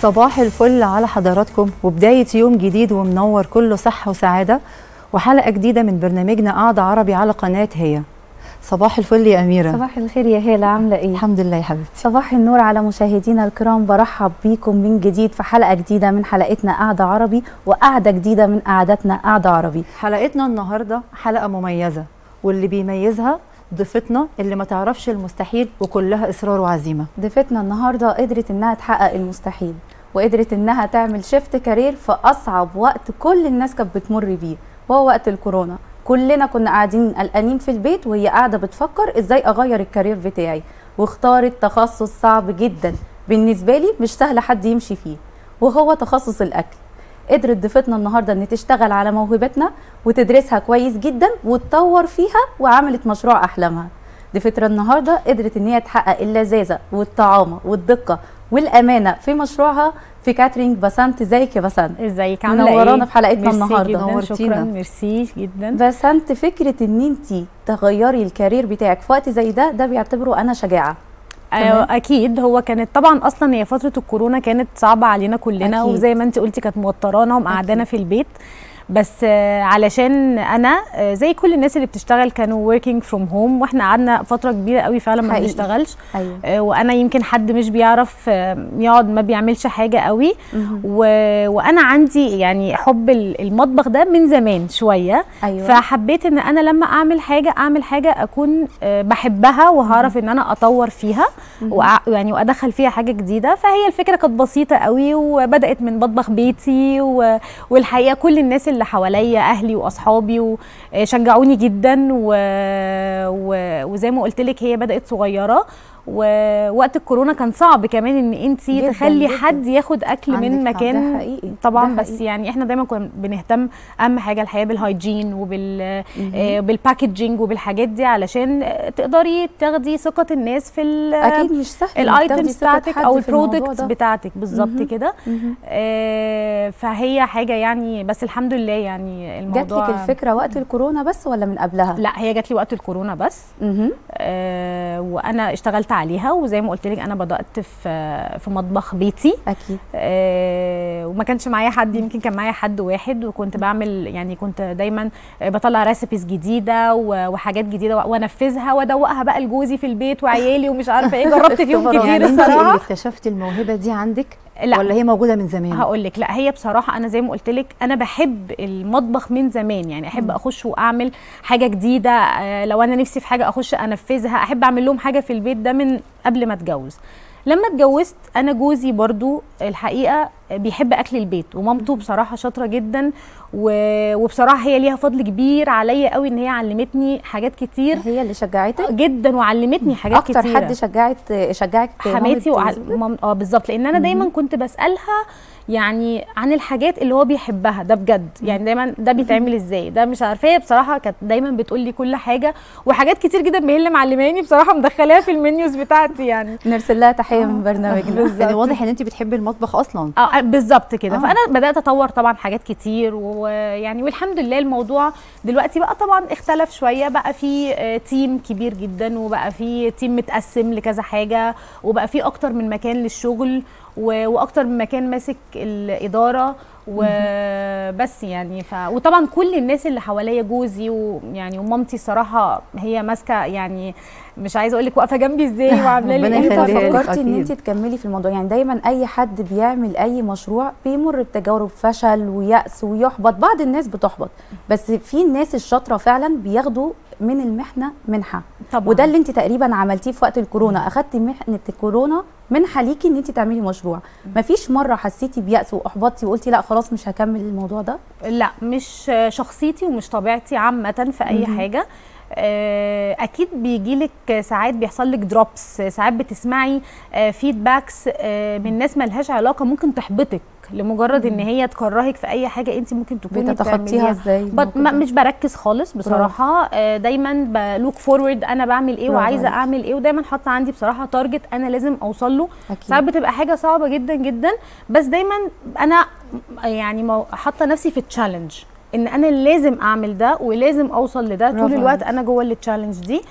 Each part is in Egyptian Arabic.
صباح الفل على حضراتكم وبداية يوم جديد ومنور كله صحة وسعادة وحلقة جديدة من برنامجنا قعدة عربي على قناة هي صباح الفل يا أميرة صباح الخير يا هالة عاملة ايه؟ الحمد لله يا حبيبتي صباح النور على مشاهدينا الكرام برحب بيكم من جديد في حلقة جديدة من حلقتنا قعدة عربي وقعدة جديدة من قعدتنا قعدة عربي حلقتنا النهاردة حلقة مميزة واللي بيميزها ضيفتنا اللي ما تعرفش المستحيل وكلها إصرار وعزيمة ضيفتنا النهاردة قدرت انها تحقق المستحيل وقدرت انها تعمل شيفت كارير في اصعب وقت كل الناس كانت بتمر بيه وهو وقت الكورونا كلنا كنا قاعدين قلقانين في البيت وهي قاعده بتفكر ازاي اغير الكارير بتاعي واختارت تخصص صعب جدا بالنسبه لي مش سهل حد يمشي فيه وهو تخصص الاكل قدرت ضيفتنا النهارده ان تشتغل على موهبتنا وتدرسها كويس جدا وتطور فيها وعملت مشروع احلامها ضيفتنا النهارده قدرت ان هي تحقق اللذاذه والطعامه والدقه والامانه في مشروعها في كاترينج بسنت ازيك يا بسنت ازيك عامله ايه منورانا في حلقتنا ميرسي النهارده جدا نورتينا. شكرا ميرسي جدا بسنت فكره ان انت تغيري الكارير بتاعك في وقت زي ده ده بيعتبره انا شجاعه أيوة اكيد هو كانت طبعا اصلا هي فتره الكورونا كانت صعبه علينا كلنا أكيد. وزي ما انت قلتي كانت موترانا ومقعدانا في البيت بس آه، علشان انا آه، زي كل الناس اللي بتشتغل كانوا working from home واحنا قعدنا فتره كبيره قوي فعلا ما حقيقي. بنشتغلش ايوه آه، وانا يمكن حد مش بيعرف آه، يقعد ما بيعملش حاجه قوي و... وانا عندي يعني حب ال- المطبخ ده من زمان شويه ايوه فحبيت ان انا لما اعمل حاجه اعمل حاجه اكون آه، بحبها وهعرف ان انا اطور فيها وأع- يعني وادخل فيها حاجه جديده فهي الفكره كانت بسيطه قوي وبدات من مطبخ بيتي و... والحقيقه كل الناس اللي حواليا اهلي واصحابي وشجعوني جدا و... و... وزي ما قلت لك هي بدات صغيره ووقت الكورونا كان صعب كمان ان انت جداً، تخلي جداً. حد ياخد اكل عندك من حق، ده مكان ده حقيقي طبعا ده بس حقيقي. يعني احنا دايما كنا بنهتم اهم حاجه الحقيقه بالهايجين وبال آه، بالباكجينج وبالحاجات دي علشان آه، تقدري تاخدي ثقه الناس في ال- اكيد مش سهل إنك تاخدي الايتمز ثقة بتاعتك حد او في الموضوع البرودكتس ده. بتاعتك بالظبط مهم. كده مهم. آه، فهي حاجه يعني بس الحمد لله يعني جات الموضوع لك الفكره وقت الكورونا بس ولا من قبلها لا هي جات لي وقت الكورونا بس مهم. آه، وانا اشتغلت عليها وزي ما قلت لك انا بدات في في مطبخ بيتي اكيد آه، وما كانش معايا حد يمكن كان معايا حد واحد وكنت بعمل يعني كنت دايما بطلع ريسيبيز جديده و- وحاجات جديده وانفذها وادوقها بقى لجوزي في البيت وعيالي ومش عارفه ايه جربت فيهم اختبارات. كتير يعني انت اللي الصراحه اكتشفتي الموهبة دي عندك لا ولا هي موجودة من زمان هقول لك لا هي بصراحه انا زي ما قلت لك انا بحب المطبخ من زمان يعني احب اخش واعمل حاجه جديده آه، لو انا نفسي في حاجه اخش انفذها احب اعمل لهم حاجه في البيت ده من قبل ما اتجوز لما اتجوزت انا جوزي برضو الحقيقه بيحب اكل البيت ومامته بصراحه شاطره جدا و- وبصراحه هي ليها فضل كبير عليا قوي ان هي علمتني حاجات كتير هي اللي شجعتك جدا وعلمتني حاجات اكتر كتير حد شجعت شجعك حماتي مامة وع... زوجك؟ مام... اه بالظبط لان انا دايما كنت بسالها يعني عن الحاجات اللي هو بيحبها ده بجد يعني دايما ده بيتعمل ازاي ده مش عارفه هي بصراحه كانت دايما بتقول لي كل حاجه وحاجات كتير جدا هي اللي معلماني بصراحه مدخلاها في المنيوز بتاعتي يعني نرسل لها تحيه من برنامجنا يعني واضح ان انت بتحبي المطبخ اصلا اه بالظبط كده آه. فانا بدات اطور طبعا حاجات كتير ويعني والحمد لله الموضوع دلوقتي بقى طبعا اختلف شويه بقى في آه، تيم كبير جدا وبقى في تيم متقسم لكذا حاجه وبقى في اكتر من مكان للشغل و- واكتر من مكان ماسك الاداره وبس يعني ف... وطبعا كل الناس اللي حواليا جوزي ويعني ومامتي الصراحه هي ماسكه يعني مش عايزه اقول لك واقفه جنبي ازاي وعامله لي ربنا إيه. انت يخليها لك فكرتي ان أكيد. انت تكملي في الموضوع يعني دايما اي حد بيعمل اي مشروع بيمر بتجارب فشل ويأس ويحبط بعض الناس بتحبط بس في الناس الشاطره فعلا بياخدوا من المحنه منحه طبعا وده اللي انت تقريبا عملتيه في وقت الكورونا اخدتي محنه الكورونا منحه ليكي ان انت تعملي مشروع مفيش مره حسيتي بيأس واحبطتي وقلتي لا خلاص مش هكمل الموضوع ده لا مش شخصيتي ومش طبيعتي عامة في أي مهم. حاجة آه، اكيد بيجيلك ساعات بيحصل لك دروبس ساعات بتسمعي فيدباكس من ناس ملهاش علاقه ممكن تحبطك لمجرد ان هي تكرهك في اي حاجه انت ممكن تكوني بتتخطيها بتعمليها ازاي بط- الموقف ما- ده؟ مش بركز خالص بصراحه آه، دايما بلوك فورورد انا بعمل ايه برافو وعايزه عليكي. اعمل ايه ودايما حاطه عندي بصراحه تارجت انا لازم اوصل له ساعات اكيد بتبقى حاجه صعبه جدا جدا بس دايما انا يعني مو- حاطه نفسي في تشالنج ان انا لازم اعمل ده ولازم اوصل لده برافو طول الوقت عليك. انا جوه التشالنج دي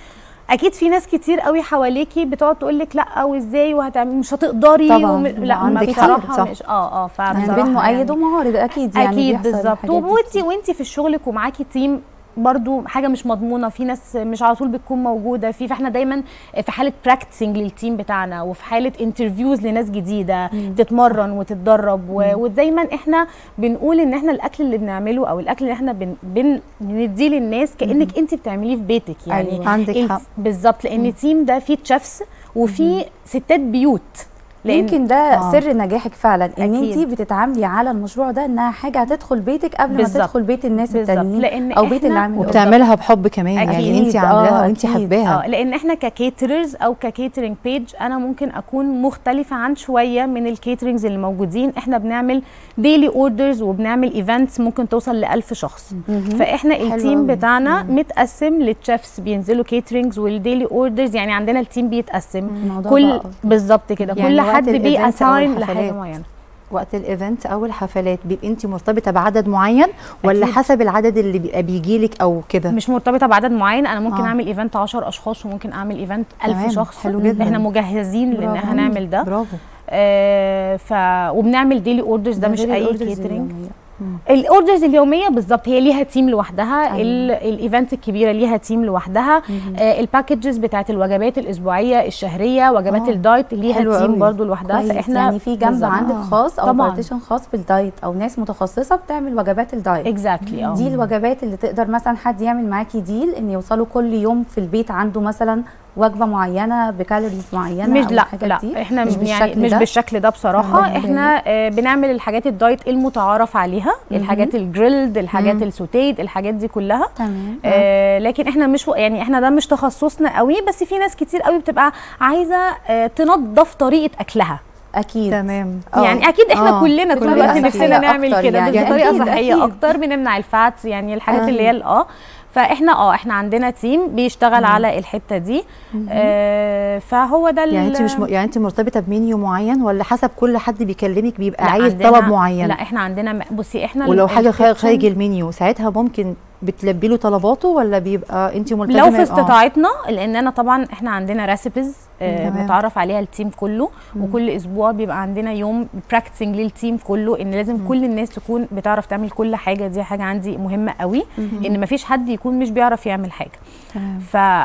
اكيد في ناس كتير قوي حواليكي بتقعد تقول لك لا وازاي وهتعملي مش هتقدري طبعاً. وم... لا ما عندك حق، بصراحه صح. مش اه اه يعني فبصراحه بين مؤيد يعني ومعارض اكيد يعني اكيد بيحصل بالظبط الحاجات دي وانت كتير. وانت في شغلك ومعاكي تيم برضو حاجه مش مضمونه في ناس مش على طول بتكون موجوده في فاحنا دايما في حاله براكتسنج للتيم بتاعنا وفي حاله انترفيوز لناس جديده مم. تتمرن وتتدرب و... ودايما احنا بنقول ان احنا الاكل اللي بنعمله او الاكل اللي احنا بن... بن... بنديه للناس كانك انت بتعمليه في بيتك يعني أيوة. عندك انت- حق بالظبط لان التيم ده فيه تشيفس وفيه ستات بيوت لان يمكن ده آه. سر نجاحك فعلا ان أكيد. انت بتتعاملي على المشروع ده انها حاجه هتدخل بيتك قبل بالظبط. ما تدخل بيت الناس بالظبط. التانيين لأن او بيت إحنا- اللي عامل وبتعملها بحب كمان يعني أكيد. انت عاملاها آه، وانت أكيد. حباها اه لان احنا ككيتررز او ككيترنج بيج انا ممكن اكون مختلفه عن شويه من الكيترنجز اللي موجودين احنا بنعمل ديلي اوردرز وبنعمل ايفنتس ممكن توصل ل 1000 شخص فاحنا حلو التيم أوي. بتاعنا متقسم للتشيفs بينزلوا كيترنجز والديلي اوردرز يعني عندنا التيم بيتقسم الموضوع كل بقى. بالظبط كده يعني كل وقت حد الإيفنتس أو بيأساين لحاجه الحفلات. معينه وقت الايفنت او الحفلات بيبقى انت مرتبطه بعدد معين ولا أكيد. حسب العدد اللي بيبقى بيجي لك او كده مش مرتبطه بعدد معين انا ممكن آه. اعمل ايفنت 10 اشخاص وممكن اعمل ايفنت 1000 تمام، شخص حلو جدا. احنا مجهزين لان برافو. احنا نعمل ده برافو آه ف وبنعمل ديلي اوردرز ده, مش غير اي الأوردرز كيترنج اليومية. الاوردرز اليوميه بالظبط هي ليها تيم لوحدها أيوة. ال- الايفنت الكبيره ليها تيم لوحدها آه الباكجز بتاعت الوجبات الاسبوعيه الشهريه وجبات آه. الدايت ليها حلو تيم قوي. برضو لوحدها كويس فاحنا يعني في جنب بالظبط. عندك آه. خاص او طبعاً. بارتيشن خاص بالدايت او ناس متخصصه بتعمل وجبات الدايت اكزاكتلي اه دي الوجبات اللي تقدر مثلا حد يعمل معاكي ديل ان يوصلوا كل يوم في البيت عنده مثلا وجبه معينه بكالوريز معينه مش أو لا الحاجات لا دي احنا مش مش يعني بالشكل مش ده؟ بالشكل ده بصراحه تمام. احنا آه بنعمل الحاجات الدايت المتعارف عليها الحاجات الجريلد الحاجات مم. السوتيد الحاجات دي كلها تمام آه لكن احنا مش يعني احنا ده مش تخصصنا قوي بس في ناس كتير قوي بتبقى عايزه آه تنظف طريقه اكلها اكيد تمام يعني اكيد احنا آه. كلنا طول بطريقة الوقت صحية نفسنا نعمل أكتر كده يعني. يعني بطريقه أكيد، صحيه أكيد. اكتر بنمنع الفاتس يعني الحاجات أيوة. اللي هي ال- اه فاحنا اه احنا عندنا تيم بيشتغل على الحته دي آه فهو ده يعني ال- انت مش م... يعني انت مرتبطه بمنيو معين ولا حسب كل حد بيكلمك بيبقى لا، عايز عندنا- طلب معين لا احنا عندنا م- بصي احنا ولو ال- حاجه خارج الكيتشن خارج المنيو ساعتها ممكن بتلبي له طلباته ولا بيبقى انت ملتزمه لو في آه. استطاعتنا لان انا طبعا احنا عندنا ريسيبيز تمام. متعرف عليها التيم كله وكل اسبوع بيبقى عندنا يوم براكتسنج للتيم كله ان لازم كل الناس تكون بتعرف تعمل كل حاجه دي حاجه عندي مهمه قوي ان مفيش حد يكون مش بيعرف يعمل حاجه تمام.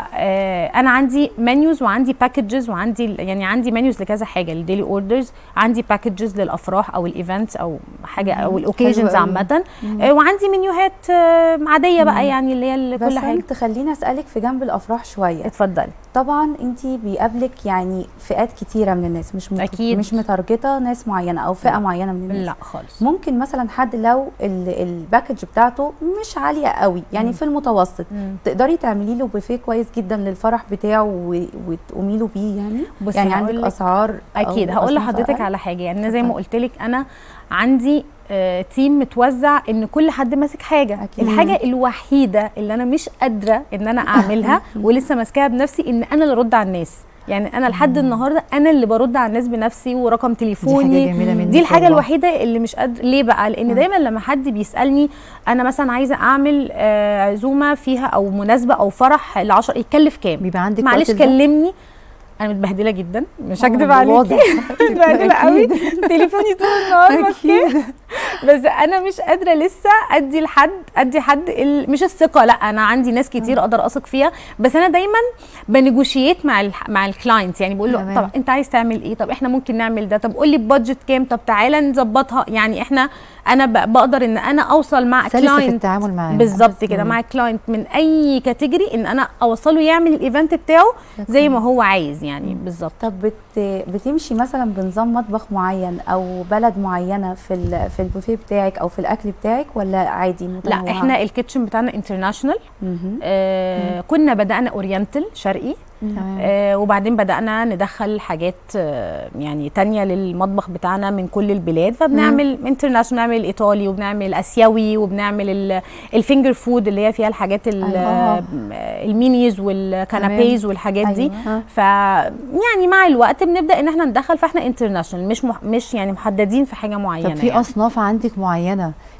فانا عندي منيوز وعندي باكجز وعندي يعني عندي منيوز لكذا حاجه للديلي اوردرز عندي باكجز للافراح او الايفنتس او حاجه او الاوكيجنز قوي. عامه آه، وعندي منيوهات آه، عاديه بقى يعني اللي هي بس كل حاجه انت خليني اسالك في جنب الافراح شويه اتفضلي طبعا انت بيقابلك يعني فئات كتيره من الناس مش مت... أكيد. مش متارجته ناس معينه او فئه معينه من الناس لا خالص ممكن مثلا حد لو ال- الباكج بتاعته مش عاليه قوي يعني في المتوسط مم. تقدري تعملي له بوفيه كويس جدا للفرح بتاعه و- وتقومي له بيه يعني بصي يعني هقول عندك لك- اسعار أو اكيد هقول أصناف لحضرتك أقل؟ على حاجه يعني أنا زي ما اتفضلي. قلت لك انا عندي آه تيم متوزع ان كل حد ماسك حاجه أكيد. الحاجه الوحيده اللي انا مش قادره ان انا اعملها ولسه ماسكاها بنفسي ان انا اللي ارد على الناس يعني انا لحد النهارده انا اللي برد على الناس بنفسي ورقم دي حاجه تليفوني جميله منك دي الحاجه والله. الوحيده اللي مش قادر ليه بقى لان دايما لما حد بيسالني انا مثلا عايزه اعمل آه عزومه فيها او مناسبه او فرح ل10 يتكلف كام بيبقى عندك معلش وقت لده؟ كلمني انا متبهدله جدا مش هكدب آه، عليكي واضح. متبهدله قوي أكيد. تليفوني طول النهار ماسكاه اكيد بس انا مش قادره لسه ادي لحد ادي حد ال... مش الثقه لا انا عندي ناس كتير اقدر اثق فيها بس انا دايما بنيجوشيت مع ال... مع الكلاينت يعني بقول له تمام. طب انت عايز تعمل ايه طب احنا ممكن نعمل ده طب قول لي البادجت كام طب تعالى نظبطها يعني احنا انا ب... بقدر ان انا اوصل مع سلسه في كلاينت التعامل معاه بالظبط كده مع كلاينت من اي كاتيجوري ان انا اوصله يعمل الايفنت بتاعه زي ما هو عايز يعني بالظبط طب بت... بتمشي مثلا بنظام مطبخ معين او بلد معينه في ال... في البوفيه بتاعك او في الاكل بتاعك ولا عادي متنوعه لا احنا الكيتشن بتاعنا انترناشونال مهم. آه كنا بدانا اورينتال شرقي تمام. آه وبعدين بدانا ندخل حاجات آه يعني تانية للمطبخ بتاعنا من كل البلاد فبنعمل انترناشونال بنعمل ايطالي وبنعمل اسيوي وبنعمل ال- الفينجر فود اللي هي فيها الحاجات ال- أيوة. المينيز والكنابيز والحاجات دي أيوة. ف يعني مع الوقت بنبدا ان احنا ندخل فاحنا انترناشونال مش مح مش يعني محددين في حاجه معينه طب في يعني. اصناف عندك معينه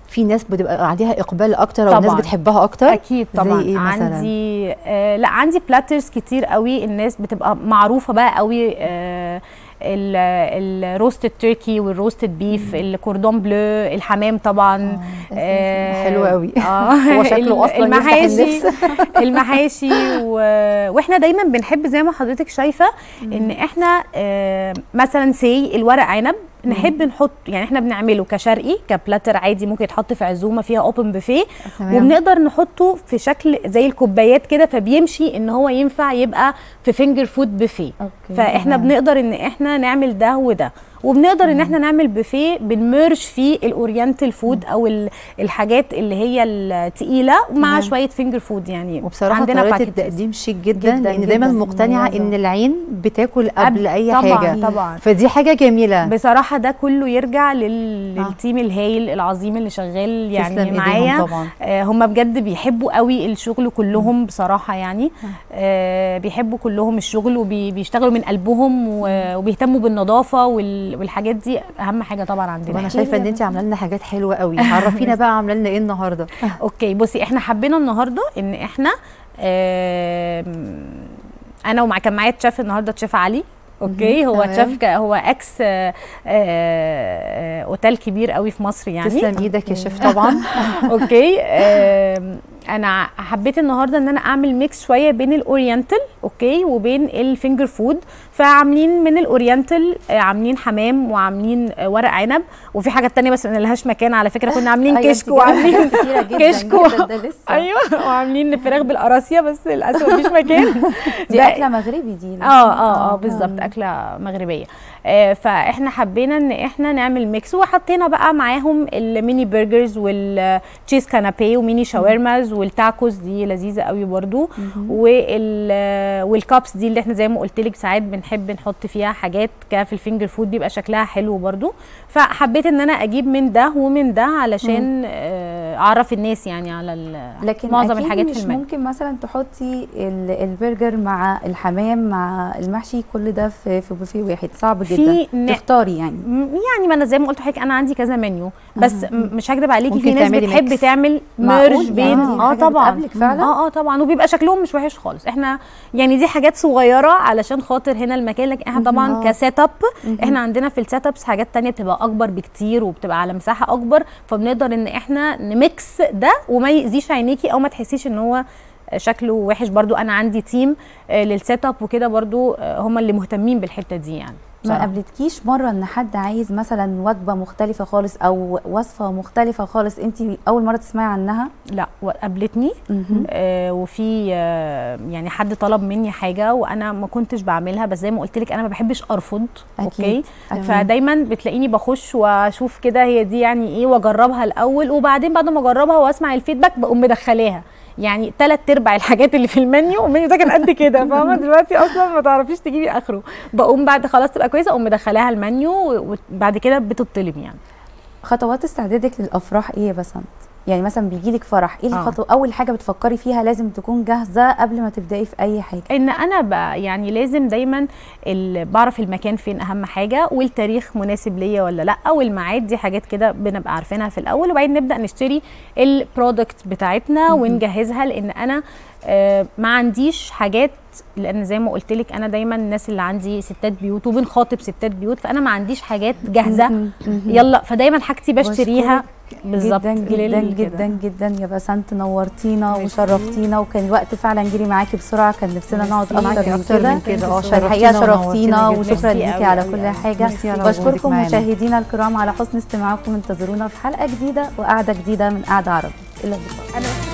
في ناس بتبقى عليها اقبال اكتر او الناس طبعاً. بتحبها اكتر اكيد طبعا زي إيه مثلاً؟ عندي آه لا عندي بلاترز كتير قوي الناس بتبقى معروفه بقى قوي آه الروستد تركي والروستد بيف الكوردون بلو الحمام طبعا آه حلو قوي. اه هو شكله أصلاً يفتح المحاشي النفس. المحاشي و... واحنا دايما بنحب زي ما حضرتك شايفه ان احنا آه مثلا سي الورق عنب نحب نحط يعني احنا بنعمله كشرقي كبلاتر عادي ممكن يتحط في عزومه فيها اوبن بوفيه تمام. وبنقدر نحطه في شكل زي الكوبايات كده فبيمشي ان هو ينفع يبقى في فينجر فود بوفيه أوكي. فاحنا تمام. بنقدر ان احنا نعمل ده وده وبنقدر ان احنا نعمل بوفيه بنمرج فيه الاورينتال فود او ال- الحاجات اللي هي التقيله مع تمام. شويه فينجر فود يعني وبصراحه عندنا طريقه packages. التقديم شيك جدا, جداً، لان دايما جداً مقتنعه مميزة. ان العين بتاكل قبل قبل- اي طبعاً، حاجه طبعاً. فدي حاجه جميله بصراحه ده كله يرجع لل... آه. للتيم الهايل العظيم اللي شغال يعني تسلم إيديهم معايا طبعا آه، هم بجد بيحبوا قوي الشغل كلهم بصراحه يعني آه، بيحبوا كلهم الشغل وبيشتغلوا من قلبهم و- وبيهتموا بالنظافه وال- والحاجات دي اهم حاجه طبعا عندنا وانا إحنا. شايفه ان انت عامله لنا حاجات حلوه قوي عرفينا بقى عامله لنا ايه النهارده اوكي بصي احنا حبينا النهارده ان احنا آم، انا ومع كان معايا تشيف النهارده تشيف علي اوكي هو تمام. تشيف ك- هو اكس آه، آه، اوتيل كبير قوي في مصر يعني تسلم ايدك يا شيف طبعا اوكي آم، انا حبيت النهارده ان انا اعمل ميكس شويه بين الاورينتال اوكي وبين الفينجر فود فعاملين من الاورينتال آه، عاملين حمام وعاملين آه، ورق عنب وفي حاجه تانية بس ما لهاش مكان على فكره كنا عاملين أيوة، كشك أنت جايبة وعاملين حاجات كتيرة جدا كشك جدا، ده لسه ايوه وعاملين فراخ بالقراصيه بس للاسف مفيش مكان دي ده- اكله مغربي دي اه اه اه بالظبط مم. اكله مغربيه آه فاحنا حبينا ان احنا نعمل ميكس وحطينا بقى معاهم الميني برجرز والتشيز كانابي وميني شاورماز والتاكوز دي لذيذه قوي برضو وال والكابس دي اللي احنا زي ما قلت لك ساعات بنحب نحط فيها حاجات ك- في الفينجر فود بيبقى شكلها حلو برضو فحبيت ان انا اجيب من ده ومن ده علشان آه اعرف الناس يعني على ال- لكن معظم أكيد الحاجات مش في المنيو ممكن مثلا تحطي ال- البرجر مع الحمام مع المحشي كل ده في في بوفيه واحد صعب جدا في ن- تختاري يعني م- يعني ما انا زي ما قلت لحضرتك انا عندي كذا منيو بس م- مش هكدب عليكي ممكن في ناس تعملي بتحب ميكس. تعمل معقول؟ ميرج يعني بين دي اه حاجة طبعا بتقابلك فعلا؟ اه اه طبعا وبيبقى شكلهم مش وحش خالص احنا يعني دي حاجات صغيره علشان خاطر هنا المكان لكن احنا طبعا آه. كسيت اب احنا عندنا في السيت ابس حاجات تانية بتبقى اكبر بكتير وبتبقى على مساحه اكبر فبنقدر ان احنا نميكس ده وما يأذيش عينيكي او ما تحسيش ان هو شكله وحش برضو انا عندي تيم آه، للسيت اب وكده برضو آه، هم اللي مهتمين بالحته دي يعني ما بصراحة. قابلتكيش مره ان حد عايز مثلا وجبه مختلفه خالص او وصفه مختلفه خالص انت اول مره تسمعي عنها لا قابلتني مهم. آه وفي آه يعني حد طلب مني حاجه وانا ما كنتش بعملها بس زي ما قلت لك انا ما بحبش ارفض أكيد، اوكي أكيد. فدايما بتلاقيني بخش واشوف كده هي دي يعني ايه واجربها الاول وبعدين بعد ما اجربها واسمع الفيدباك بقوم مدخلاها يعني ثلاث ارباع الحاجات اللي في المنيو المنيو ده كان قد كده فاهمه دلوقتي اصلا ما تعرفيش تجيبي اخره بقوم بعد خلاص تبقى كويسه اقوم مدخلاها المنيو وبعد كده بتطلب يعني خطوات استعدادك للافراح ايه يا بسنت يعني مثلا بيجي لك فرح ايه آه. الخطوه اول حاجه بتفكري فيها لازم تكون جاهزه قبل ما تبداي في اي حاجه ان انا ب يعني لازم دايما ال- بعرف المكان فين اهم حاجه والتاريخ مناسب ليا ولا لا والميعاد دي حاجات كده بنبقى عارفينها في الاول وبعدين نبدا نشتري البرودكت بتاعتنا ونجهزها لان انا آه، ما عنديش حاجات لان زي ما قلت لك انا دايما الناس اللي عندي ستات بيوت وبنخاطب ستات بيوت فانا ما عنديش حاجات جاهزه مهم. مهم. يلا فدايما حاجتي بشتريها بالظبط جدا جدا لل- كده. جدا جدا يا بسنت نورتينا ميرسي. وشرفتينا وكان الوقت فعلا جري معاكي بسرعه كان نفسنا نقعد ميرسي. اكتر معاكي من أكتر كده من كده. اه، الحقيقه شرفتينا شرفتينا ونورتينا جدا. وشكرا ميرسي ليكي أوي على أوي كل أوي. حاجه ميرسي على وجودك بشكركم معانا. مشاهدينا الكرام على حسن استماعكم انتظرونا في حلقه جديده وقعده جديده من قعده عربي الى اللقاء انا